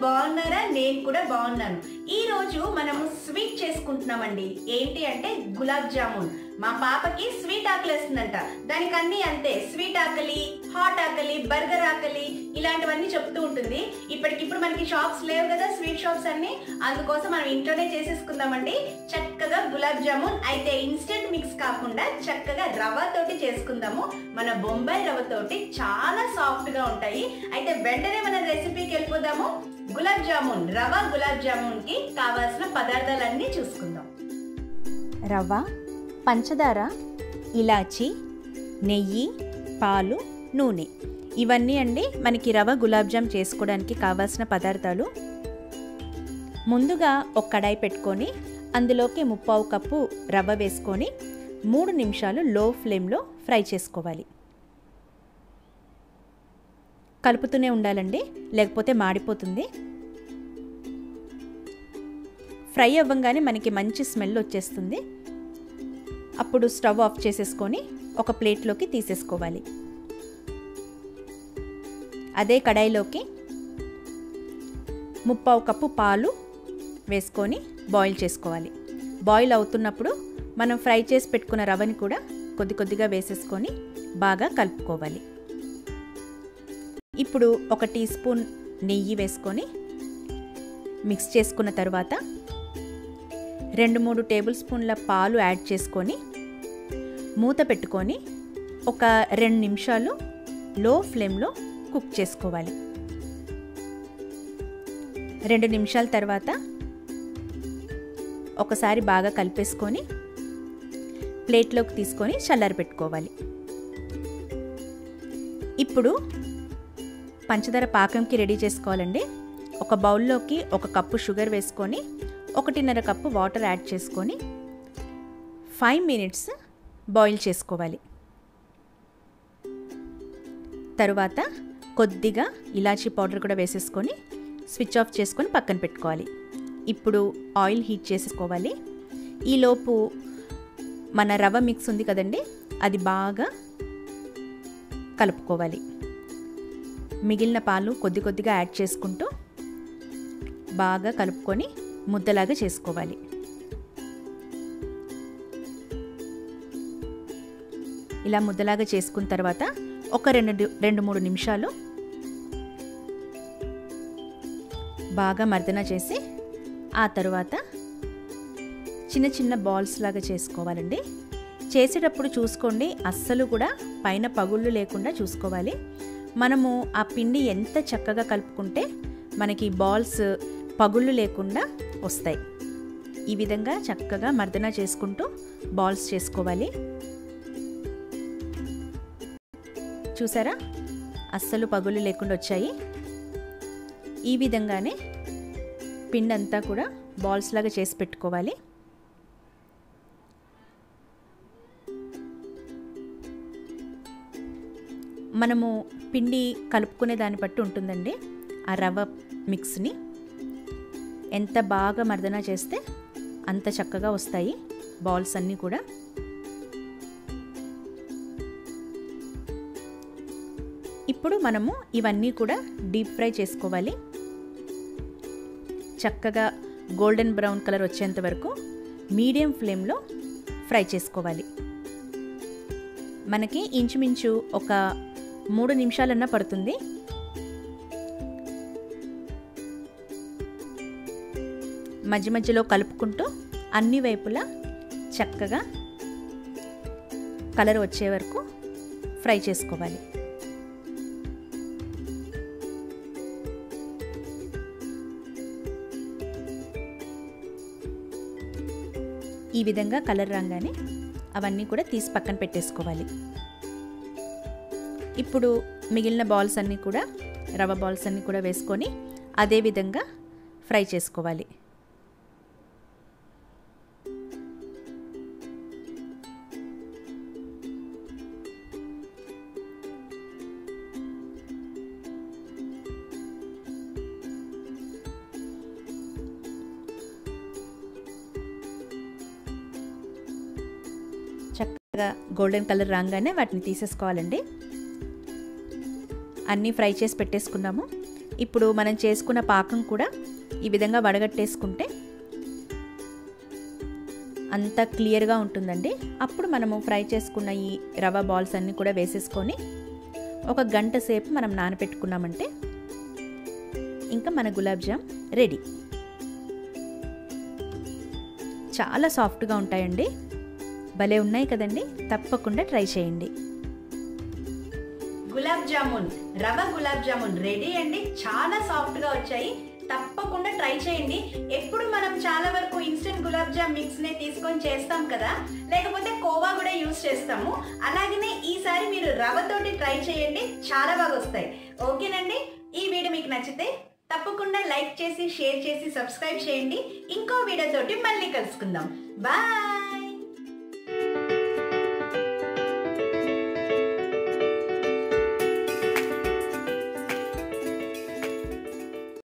బాగున్నారా నేను కూడా బాగున్నాను ఈ రోజు మనము స్వీట్ చేసుకుంటున్నామండి ఏంటి అంటే గులాబ్ జామున్ మా పాపకి స్వీట్ ఆకలేస్తుందంట దానికి అన్ని అంతే స్వీట్ ఆకలి హాట్ ఆకలి బర్గర్ ఆకలి ఇలాంటివన్నీ చెప్తూ ఉంటుంది ఇప్పటికిప్పుడు మనకి షాప్స్ లేవు కదా స్వీట్ షాప్స్ అన్ని అందుకోసం మనం ఇంట్లోనే చేసేసుకుందామండి చక్కగా గులాబ్ జామున్ అయితే ఇన్స్టెంట్ మిక్స్ కాకుండా చక్కగా రవ తోటి చేసుకుందాము మన బొంబాయి రవ తోటి చాలా సాఫ్ట్ గా ఉంటాయి అయితే వెంటనే మన రెసిపీకి వెళ్ళిపోదాము గులాబ్ జామున్ రవ గులాబ్ జామున్ కి కావాల్సిన పదార్థాలన్నీ చూసుకుందాం రవ్వ పంచదార ఇలాచి నెయ్యి పాలు నూనె ఇవన్నీ అండి మనకి రవ గులాబ్ జామ్ చేసుకోవడానికి కావాల్సిన పదార్థాలు ముందుగా ఒక కడాయి పెట్టుకొని అందులోకి ముప్పావు కప్పు రవ్వ వేసుకొని మూడు నిమిషాలు లో ఫ్లేమ్లో ఫ్రై చేసుకోవాలి కలుపుతూనే ఉండాలండి లేకపోతే మాడిపోతుంది ఫ్రై అవ్వగానే మనకి మంచి స్మెల్ వచ్చేస్తుంది అప్పుడు స్టవ్ ఆఫ్ చేసేసుకొని ఒక ప్లేట్లోకి తీసేసుకోవాలి అదే కడాయిలోకి ముప్పావు కప్పు పాలు వేసుకొని బాయిల్ చేసుకోవాలి బాయిల్ అవుతున్నప్పుడు మనం ఫ్రై చేసి పెట్టుకున్న రవ్వని కూడా కొద్ది కొద్దిగా వేసేసుకొని బాగా కలుపుకోవాలి ఇప్పుడు ఒక టీ స్పూన్ నెయ్యి వేసుకొని మిక్స్ చేసుకున్న తర్వాత రెండు మూడు టేబుల్ స్పూన్ల పాలు యాడ్ చేసుకొని మూత పెట్టుకొని ఒక రెండు నిమిషాలు లో ఫ్లేమ్లో కుక్ చేసుకోవాలి రెండు నిమిషాల తర్వాత ఒకసారి బాగా కలిపేసుకొని ప్లేట్లోకి తీసుకొని చల్లారి పెట్టుకోవాలి ఇప్పుడు పంచదార పాకంకి రెడీ చేసుకోవాలండి ఒక బౌల్లోకి ఒక కప్పు షుగర్ వేసుకొని ఒకటిన్నర కప్పు వాటర్ యాడ్ చేసుకొని ఫైవ్ మినిట్స్ బాయిల్ చేసుకోవాలి తరువాత కొద్దిగా ఇలాచీ పౌడర్ కూడా వేసేసుకొని స్విచ్ ఆఫ్ చేసుకొని పక్కన పెట్టుకోవాలి ఇప్పుడు ఆయిల్ హీట్ చేసుకోవాలి ఈలోపు మన రవ్వ మిక్స్ ఉంది కదండి అది బాగా కలుపుకోవాలి మిగిలిన పాలు కొద్ది కొద్దిగా యాడ్ చేసుకుంటూ బాగా కలుపుకొని ముద్దలాగా చేసుకోవాలి ఇలా ముద్దలాగా చేసుకున్న తర్వాత ఒక రెండు రెండు మూడు నిమిషాలు బాగా మర్దన చేసి ఆ తర్వాత చిన్న చిన్న బాల్స్ లాగా చేసుకోవాలండి చేసేటప్పుడు చూసుకోండి అస్సలు కూడా పైన పగుళ్ళు లేకుండా చూసుకోవాలి మనము ఆ పిండి ఎంత చక్కగా కలుపుకుంటే మనకి బాల్స్ పగుళ్ళు లేకుండా వస్తాయి ఈ విధంగా చక్కగా మర్దన చేసుకుంటూ బాల్స్ చేసుకోవాలి చూసారా అస్సలు పగులు లేకుండా వచ్చాయి ఈ విధంగానే పిండి అంతా కూడా బాల్స్ లాగా చేసి పెట్టుకోవాలి మనము పిండి కలుపుకునే దాన్ని బట్టి ఉంటుందండి ఆ రవ్వ మిక్స్ని ఎంత బాగా మర్దన చేస్తే అంత చక్కగా వస్తాయి బాల్స్ అన్నీ కూడా ఇప్పుడు మనము ఇవన్నీ కూడా డీప్ ఫ్రై చేసుకోవాలి చక్కగా గోల్డెన్ బ్రౌన్ కలర్ వచ్చేంత వరకు మీడియం ఫ్లేమ్లో ఫ్రై చేసుకోవాలి మనకి ఇంచుమించు ఒక మూడు నిమిషాలన్నా పడుతుంది మధ్య మధ్యలో కలుపుకుంటూ అన్ని వైపులా చక్కగా కలర్ వచ్చే వరకు ఫ్రై చేసుకోవాలి ఈ విధంగా కలర్ రాగానే అవన్నీ కూడా తీసి పక్కన పెట్టేసుకోవాలి ఇప్పుడు మిగిలిన బాల్స్ అన్నీ కూడా రవ్వ బాల్స్ అన్నీ కూడా వేసుకొని అదే విధంగా ఫ్రై చేసుకోవాలి చక్కగా గోల్డెన్ కలర్ రాగానే వాటిని తీసేసుకోవాలండి అన్నీ ఫ్రై చేసి పెట్టేసుకున్నాము ఇప్పుడు మనం చేసుకున్న పాకం కూడా ఈ విధంగా వడగట్టేసుకుంటే అంత క్లియర్గా ఉంటుందండి అప్పుడు మనము ఫ్రై చేసుకున్న ఈ రవ్వ బాల్స్ అన్నీ కూడా వేసేసుకొని ఒక గంట సేపు మనం నానబెట్టుకున్నామంటే ఇంకా మన గులాబ్ జామ్ రెడీ చాలా సాఫ్ట్గా ఉంటాయండి భలే ఉన్నాయి కదండి తప్పకుండా ట్రై చేయండి గులాబ్ జామున్ రవ గులాబ్ జామున్ రెడీ అండి చాలా సాఫ్ట్ గా వచ్చాయి తప్పకుండా ట్రై చేయండి ఎప్పుడు మనం చాలా వరకు ఇన్స్టెంట్ గులాబ్ జామ్ మిక్స్ నే తీసుకొని చేస్తాం కదా లేకపోతే కోవా కూడా యూస్ చేస్తాము అలాగనే ఈసారి మీరు రవ్వతోటి ట్రై చేయండి చాలా బాగా వస్తాయి ఓకేనండి ఈ వీడియో మీకు నచ్చితే తప్పకుండా లైక్ చేసి షేర్ చేసి సబ్స్క్రైబ్ చేయండి ఇంకో వీడియోతోటి మళ్ళీ కలుసుకుందాం బాయ్